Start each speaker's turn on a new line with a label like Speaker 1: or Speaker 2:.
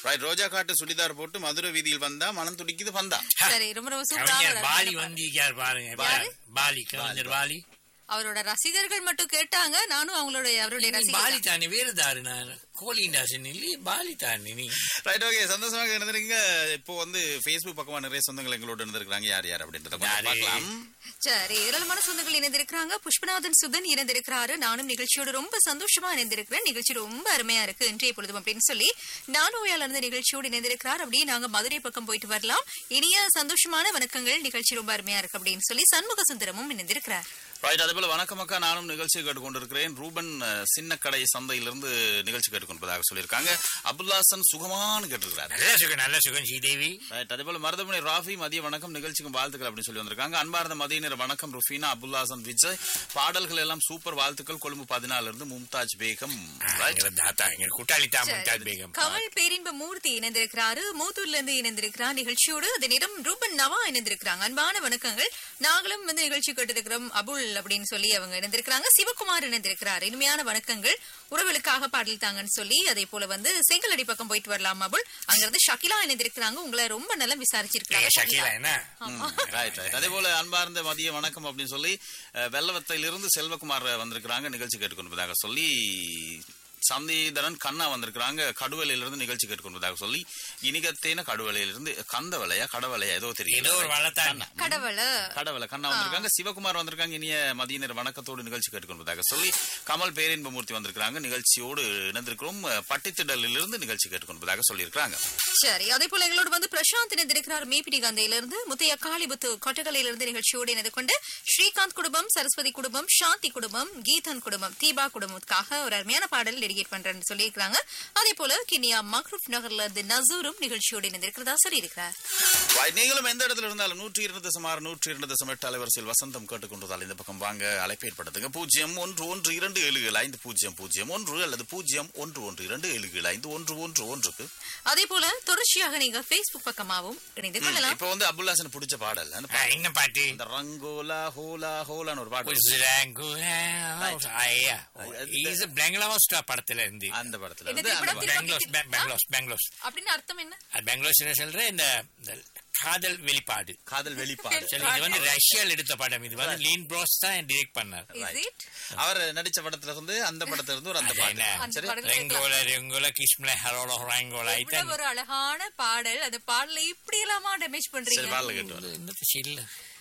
Speaker 1: Right ரோஜா காட்டு சுடிதார் போட்டு மதுரை வீதியில் வந்தா மனம் துடிக்குது வந்தா
Speaker 2: சரி ரொம்ப ரொம்ப
Speaker 3: கவிஞர்
Speaker 2: சூப்பரான
Speaker 3: பாலி
Speaker 2: ஒரு
Speaker 3: வந்திருக்கார் பாருங்க
Speaker 2: யாரு?
Speaker 3: பாலி கவிஞர் பாலி
Speaker 2: அவரோட ரசிகர்கள் மட்டும் கேட்டாங்க நானும் அவங்களுடைய அவருடைய
Speaker 3: நீ
Speaker 2: ரசிகர்
Speaker 3: பாலி தானே வேறு தாரு நான் கோலிண்டாசன் இல்லையே பாலி தானே நீ
Speaker 1: ரைட் ஓகே சந்தோஷமாக இருந்திருக்கீங்க இப்போ வந்து ஃபேஸ்புக் பக்கமா நிறைய சொந்தங்கள் எங்களோட இருந்திருக்காங்க யார் யார் அப்படின்றத கொஞ்சம்
Speaker 3: யாரு?
Speaker 1: பார்க்கலாம்
Speaker 2: சரி ஏராளமான சொந்தங்கள் இணைந்திருக்கிறாங்க புஷ்பநாதன் சுதன் இணைந்திருக்கிறாரு நானும் நிகழ்ச்சியோட ரொம்ப சந்தோஷமா இணைந்திருக்கிறேன் நிகழ்ச்சி ரொம்ப அருமையா இருக்கு இன்றைய பொழுதும் அப்படின்னு சொல்லி நானோயால இருந்து நிகழ்ச்சியோடு இணைந்திருக்கிறார் அப்படியே நாங்க மதுரை பக்கம் போயிட்டு வரலாம் இனிய சந்தோஷமான வணக்கங்கள் நிகழ்ச்சி ரொம்ப அருமையா இருக்கு அப்படின்னு சொல்லி சண்முக சுந்தரமும் இணைந்திருக்கிறார்
Speaker 1: ரைட் அதே போல வணக்கம் அக்கா நானும் நிகழ்ச்சி கேட்டுக்கொண்டிருக்கிறேன் ரூபன் அஹ், சின்ன கடை சந்தையிலிருந்து நிகழ்ச்சி கேட்டுக்கொண்டிருப்பதாக சொல்லியிருக்காங்க அபுல்லாசன் சுகமானு கேட்டிருக்கிறார்
Speaker 3: நல்ல சுகம் நல்ல சுகம் ஸ்ரீதேவி
Speaker 1: ரைட் அதே போல மருதமணி ராஃபி மதிய வணக்கம் நிகழ்ச்சிக்கும் வாழ்த்துக்கள் அப்படின்னு சொல்லி வந்திருக்காங்க அன்பார்ந்த மதியினர் வணக்கம் ருஃபீனா அபுல்லாசன் விஜய் பாடல்கள் எல்லாம் சூப்பர் வாழ்த்துக்கள் கொழும்பு பதினாலுல இருந்து மும்தாஜ் பேகம் ரைட்
Speaker 3: எங்க தாத்தா எங்க கூட்டாளி தான் மும்தாஜ் பேகம்
Speaker 2: கமல் பேரின்ப மூர்த்தி இணைந்திருக்கிறாரு மூத்தூர்ல இருந்து இணைந்திருக்கிறார் நிகழ்ச்சியோடு அதே நேரம் ரூபன் நவா இணைந்திருக்கிறாங்க அன்பான வணக்கங்கள் நாங்களும் வந்து நிகழ்ச்சி கேட்டிருக்கிறோம் அபுல் அப்படின்னு சொல்லி அவங்க இணைந்திருக்கிறாங்க சிவகுமார் இணைந்திருக்கிறார் இனிமையான வணக்கங்கள் உறவுகளுக்காக பாடல் தாங்கன்னு சொல்லி அதே போல வந்து செங்கலடி பக்கம் போயிட்டு வரலாம் அபுல் அங்கிருந்து ஷகிலா இணைந்திருக்கிறாங்க உங்களை ரொம்ப நல்லா விசாரிச்சிருக்காங்க
Speaker 3: ஏ, ஷக்கீலா என்ன
Speaker 1: ரைட் ரைட் அதே போல அன்பார்ந்த மதிய வணக்கம் அப்படின்னு சொல்லி அஹ், வெள்ளவத்தையிலிருந்து செல்வகுமார் வந்திருக்கிறாங்க நிகழ்ச்சி கேட்டுக்கொண்டிருப்பதாக சொல்லி சந்தீதரன் கண்ணா வந்திருக்கிறாங்க கடுவலையிலிருந்து நிகழ்ச்சி கேட்டுக்கொண்டிருப்பதாக சொல்லி இனிகத்தேன கடுவலையிலிருந்து கந்தவலையா கடவலையா ஏதோ
Speaker 3: ஏதோ
Speaker 1: தெரியல
Speaker 3: ஒரு வளர்த்தான்
Speaker 2: கடவுள
Speaker 1: கடவுள கண்ணா வந்திருக்காங்க சிவகுமார் வந்திருக்காங்க இனிய மதியினர் வணக்கத்தோடு நிகழ்ச்சி கேட்டுக்கொண்டிருப்பதாக சொல்லி கமல் பேரின்பமூர்த்தி வந்திருக்கிறாங்க நிகழ்ச்சியோடு இணைந்திருக்கிறோம் பட்டித்திடலில் இருந்து நிகழ்ச்சி கேட்டுக்கொண்டிருப்பதாக சொல்லியிருக்கிறாங்க
Speaker 2: சரி அதே போல எங்களோட வந்து பிரசாந்த் இணைந்திருக்கிறார் மேப்பிடி கந்தையில இருந்து முத்தைய காளிபுத்து கொட்டகலையில இருந்து நிகழ்ச்சியோடு இணைந்து கொண்டு ஸ்ரீகாந்த் குடும்பம் சரஸ்வதி குடும்பம் சாந்தி குடும்பம் கீதன் குடும்பம் தீபா குடும்பத்துக்காக ஒரு அருமையான பாடல் டெடிகேட் பண்றேன்னு சொல்லியிருக்காங்க அதே போல கினியா மக்ரூப் நகர்ல இருந்து நசூரும் நிகழ்ச்சியோடு இணைந்திருக்கிறதா சொல்லியிருக்கிறார்
Speaker 1: Right, நீங்களும் எந்த இடத்துல இருந்தாலும் நூற்றி இரண்டு தசம் ஆறு நூற்றி இரண்டு தசம் எட்டு அலைவரிசையில் வசந்தம் கேட்டுக்கொண்டதால் இந்த பக்கம் வாங்க அழைப்பு ஏற்படுத்துங்க பூஜ்ஜியம் ஒன்று ஒன்று இரண்டு ஏழு ஏழு ஐந்து பூஜ்ஜியம் பூஜ்ஜியம் ஒன்று அல்லது பூஜ்ஜியம் ஒன்று ஒன்று இரண்டு ஏழு ஏழு ஐந்து ஒன்று ஒன்று ஒன்றுக்கு
Speaker 2: அதே போல தொடர்ச்சியாக நீங்க Facebook பக்கமாவும் இணைந்து கொள்ளலாம்
Speaker 1: இப்ப வந்து அபுல்லாசன் பிடிச்ச பாடல் அந்த
Speaker 3: ஆ,
Speaker 1: பா-
Speaker 3: என்ன பாட்டு
Speaker 1: இந்த ரங்கோலா ஹோலா ஹோலான்னு ஒரு பாடல்
Speaker 3: பெங்களூர் படத்துல இருந்து
Speaker 1: அந்த படத்துல
Speaker 2: என்ன
Speaker 1: வந்து அந்த
Speaker 2: திரைப்படம்?
Speaker 1: பாடல்.
Speaker 3: பெங்களூர் பெங்களூர் பெங்களூர்
Speaker 2: அப்படின்னு அர்த்தம் என்ன
Speaker 3: அது பெங்களூர் சொல்ற இந்த இந்த காதல் வெளிப்பாடு
Speaker 1: காதல் வெளிப்பாடு
Speaker 3: சரி இது வந்து ரஷ்யால எடுத்த படம் இது வந்து லீன் ப்ரோஸ் தான் டிரெக்ட் பண்ணார்
Speaker 2: இஸ் இட்
Speaker 1: அவர் நடிச்ச படத்துல இருந்து அந்த படத்துல இருந்து ஒரு அந்த பாட்டு
Speaker 3: என்ன?
Speaker 2: அந்த
Speaker 1: சரி
Speaker 2: படத்துல
Speaker 3: ரெங்கோல ரெங்கோல கிஷ்மல ஹரோல ரங்கோல
Speaker 2: இவ்வளவு ஒரு அழகான பாடல் அந்த பாடலை இப்படி எல்லாமா டேமேஜ்
Speaker 1: சரி
Speaker 2: பண்றீங்க
Speaker 1: பாடல கேட்டு வரேன்.
Speaker 3: என்னது இல்ல